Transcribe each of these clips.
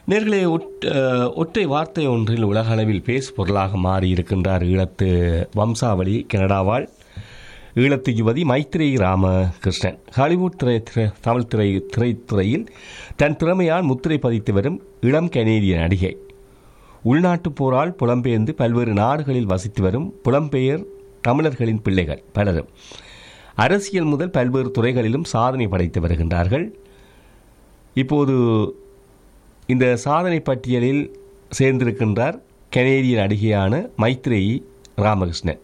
நேர்களே ஒட்- அஹ், ஒற்றை வார்த்தை ஒன்றில் உலக அளவில் பேசு பொருளாக மாறியிருக்கின்றார் ஈழத்து வம்சாவளி கனடாவால் ஈழத்து யுவதி மைத்ரேயி ராமகிருஷ்ணன் ஹாலிவுட் திரை திரை- தமிழ் திரை திரைத்துறையில் தன் திறமையால் முத்திரை பதித்து வரும் இளம் கனேடிய நடிகை உள்நாட்டுப் போரால் புலம்பெயர்ந்து பல்வேறு நாடுகளில் வசித்து வரும் புலம்பெயர் தமிழர்களின் பிள்ளைகள் பலரும் அரசியல் முதல் பல்வேறு துறைகளிலும் சாதனை படைத்து வருகின்றார்கள் இப்போது இந்த சாதனை பட்டியலில் சேர்ந்திருக்கின்றார் கனேடிய நடிகையான மைத்ரேயி ராமகிருஷ்ணன்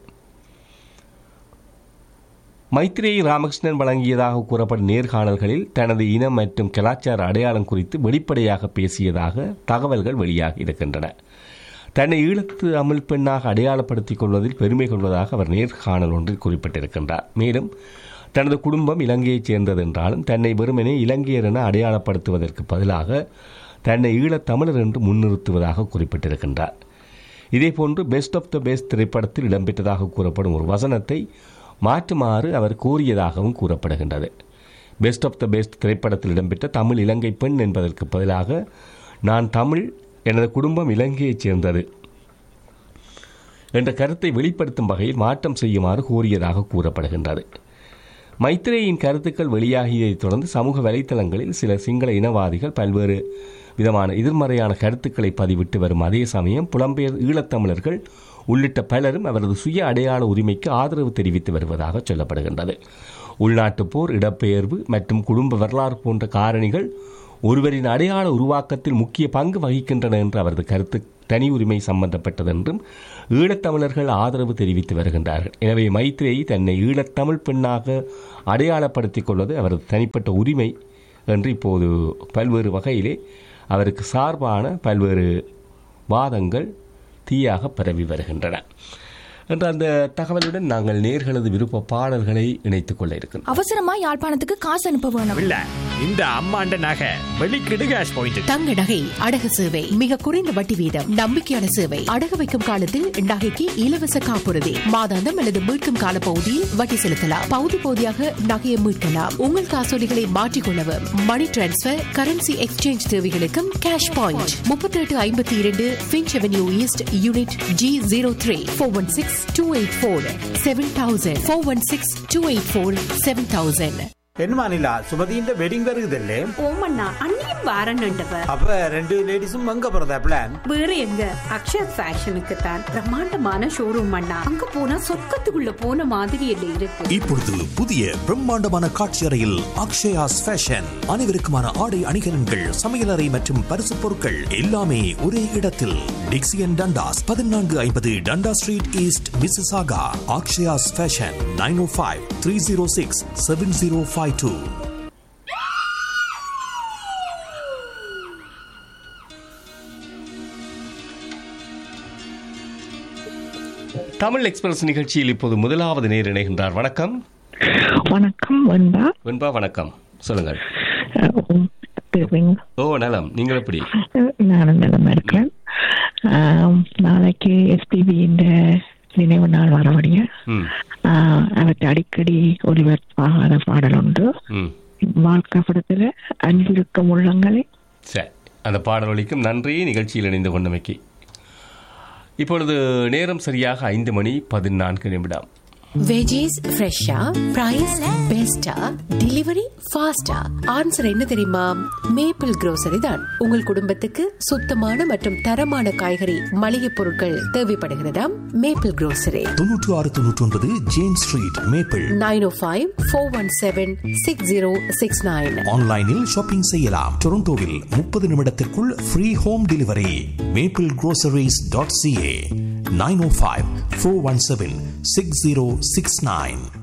மைத்ரேயி ராமகிருஷ்ணன் வழங்கியதாக கூறப்படும் நேர்காணல்களில் தனது இனம் மற்றும் கலாச்சார அடையாளம் குறித்து வெளிப்படையாக பேசியதாக தகவல்கள் வெளியாகி இருக்கின்றன தன்னை ஈழத்து அமல் பெண்ணாக அடையாளப்படுத்திக் கொள்வதில் பெருமை கொள்வதாக அவர் நேர்காணல் ஒன்றில் குறிப்பிட்டிருக்கின்றார் மேலும் தனது குடும்பம் இலங்கையைச் சேர்ந்தது என்றாலும் தன்னை வெறுமனே இலங்கையர் என அடையாளப்படுத்துவதற்கு பதிலாக தன்னை ஈழத் தமிழர் என்று முன்னிறுத்துவதாக குறிப்பிட்டிருக்கின்றார் இதேபோன்று பெஸ்ட் ஆஃப் த பெஸ்ட் திரைப்படத்தில் இடம்பெற்றதாக கூறப்படும் ஒரு வசனத்தை மாற்றுமாறு அவர் கூறியதாகவும் கூறப்படுகின்றது பெஸ்ட் ஆஃப் த பெஸ்ட் திரைப்படத்தில் இடம்பெற்ற தமிழ் இலங்கை பெண் என்பதற்கு பதிலாக நான் தமிழ் எனது குடும்பம் இலங்கையைச் சேர்ந்தது என்ற கருத்தை வெளிப்படுத்தும் வகையில் மாற்றம் செய்யுமாறு கூறியதாக கூறப்படுகின்றது மைத்ரேயின் கருத்துக்கள் வெளியாகியதைத் தொடர்ந்து சமூக வலைத்தளங்களில் சில சிங்கள இனவாதிகள் பல்வேறு விதமான எதிர்மறையான கருத்துக்களை பதிவிட்டு வரும் அதே சமயம் புலம்பெயர் ஈழத்தமிழர்கள் உள்ளிட்ட பலரும் அவரது சுய அடையாள உரிமைக்கு ஆதரவு தெரிவித்து வருவதாக சொல்லப்படுகின்றது உள்நாட்டுப் போர் இடப்பெயர்வு மற்றும் குடும்ப வரலாறு போன்ற காரணிகள் ஒருவரின் அடையாள உருவாக்கத்தில் முக்கிய பங்கு வகிக்கின்றன என்று அவரது கருத்து தனி உரிமை சம்பந்தப்பட்டது என்றும் ஈழத்தமிழர்கள் ஆதரவு தெரிவித்து வருகின்றார்கள் எனவே மைத்ரேயி தன்னை ஈழத்தமிழ் பெண்ணாக அடையாளப்படுத்திக் கொள்வது அவரது தனிப்பட்ட உரிமை என்று இப்போது பல்வேறு வகையிலே அவருக்கு சார்பான பல்வேறு வாதங்கள் தீயாக பரவி வருகின்றன என்ற அந்த தகவலுடன் நாங்கள் நேர்களது விருப்ப பாடல்களை இணைத்துக் கொள்ள இருக்கின்றோம் அவசரமா யாழ்ப்பாணத்துக்கு காசு அனுப்ப வேணும் இல்ல இந்த அம்மாண்ட நகை வெளிக்கிடு கேஷ் பாயிண்ட் தங்க நகை அடகு சேவை மிக குறைந்த வட்டி வீதம் நம்பிக்கையான சேவை அடகு வைக்கும் காலத்தில் நகைக்கு இலவச காப்புறுதி மாதாந்தம் அல்லது மீட்கும் கால பகுதியில் வட்டி செலுத்தலாம் பகுதி பகுதியாக நகையை மீட்கலாம் உங்கள் காசோலிகளை மாற்றிக்கொள்ளவும் மணி டிரான்ஸ்பர் கரன்சி எக்ஸ்சேஞ்ச் தேவைகளுக்கும் கேஷ் பாயிண்ட் முப்பத்தி எட்டு ஐம்பத்தி இரண்டு Finch avenue east unit G zero three four one six two eight four seven thousand four one six two eight four seven thousand என்னமா நிலா சுமதியின் வெட்டிங் வருகுதல்லே ஓமண்ணா அண்ணியும் வாரன்னுட்டவ அப்ப ரெண்டு லேடிஸும் அங்க போறதா பிளான் வேற எங்க அக்ஷயா ஃபேஷனுக்கு தான் பிரம்மாண்டமான ஷோரூம் அண்ணா அங்க போனா சொர்க்கத்துக்குள்ள போன மாதிரி இல்ல இருக்கு இப்பொழுது புதிய பிரம்மாண்டமான காட்சி அறையில் அக்ஷயாஸ் ஃபேஷன் அனைவருக்குமான ஆடை அணிகலன்கள் சமையலறை மற்றும் பரிசு பொருட்கள் எல்லாமே ஒரே இடத்தில் டிக்சியன் டண்டாஸ் பதினான்கு ஐம்பது Dundas street east Mississauga Akshaya's fashion nine O five three zero six seven zero five two Tamil express நிகழ்ச்சியில் இப்போது முதலாவது நேர் இணைகின்றார் வணக்கம் வணக்கம் வெண்பா வெண்பா வணக்கம் சொல்லுங்கள் அஹ் உம் தெரியுங்க. ஓ நலம் நீங்கள் எப்படி நானும் நிலமா இருக்கிறேன் ஆம், நாளைக்கு எஸ்பிபி இந்த நினைவு நாள் வரவடைய ம் அவற்றை அடிக்கடி ஒளிபரப்பாகாத பாடல் உண்டு ம் வாழ்க்கை படத்துல அன்பிருக்கும் உள்ளங்களை சரி அந்த பாடலொலிக்கும் நன்றி நிகழ்ச்சியில் இணைந்து கொண்டமைக்கு இப்பொழுது நேரம் சரியாக ஐந்து மணி பதினான்கு நிமிடம் வெஜிஸ் ஃப்ரெஷ்ஷா பிரைஸ் பெஸ்டா டெலிவரி ஃபாஸ்டா ஆன்சர் என்ன தெரியுமா மேப்பிள் grocery தான் உங்கள் குடும்பத்துக்கு சுத்தமான மற்றும் தரமான காய்கறி மளிகை பொருட்கள் தேவைப்படுகிறதா மேப்பிள் grocery தொன்னூற்று ஆறு தொன்னூற்றி ஒன்பது Jane street Maple nine O five four one seven six zero six nine ஆன்லைனில் ஷாப்பிங் செய்யலாம் டொரண்டோவில் முப்பது நிமிடத்திற்குள் free home delivery Maple groceries.ca dot CA nine O five four one seven six zero six nine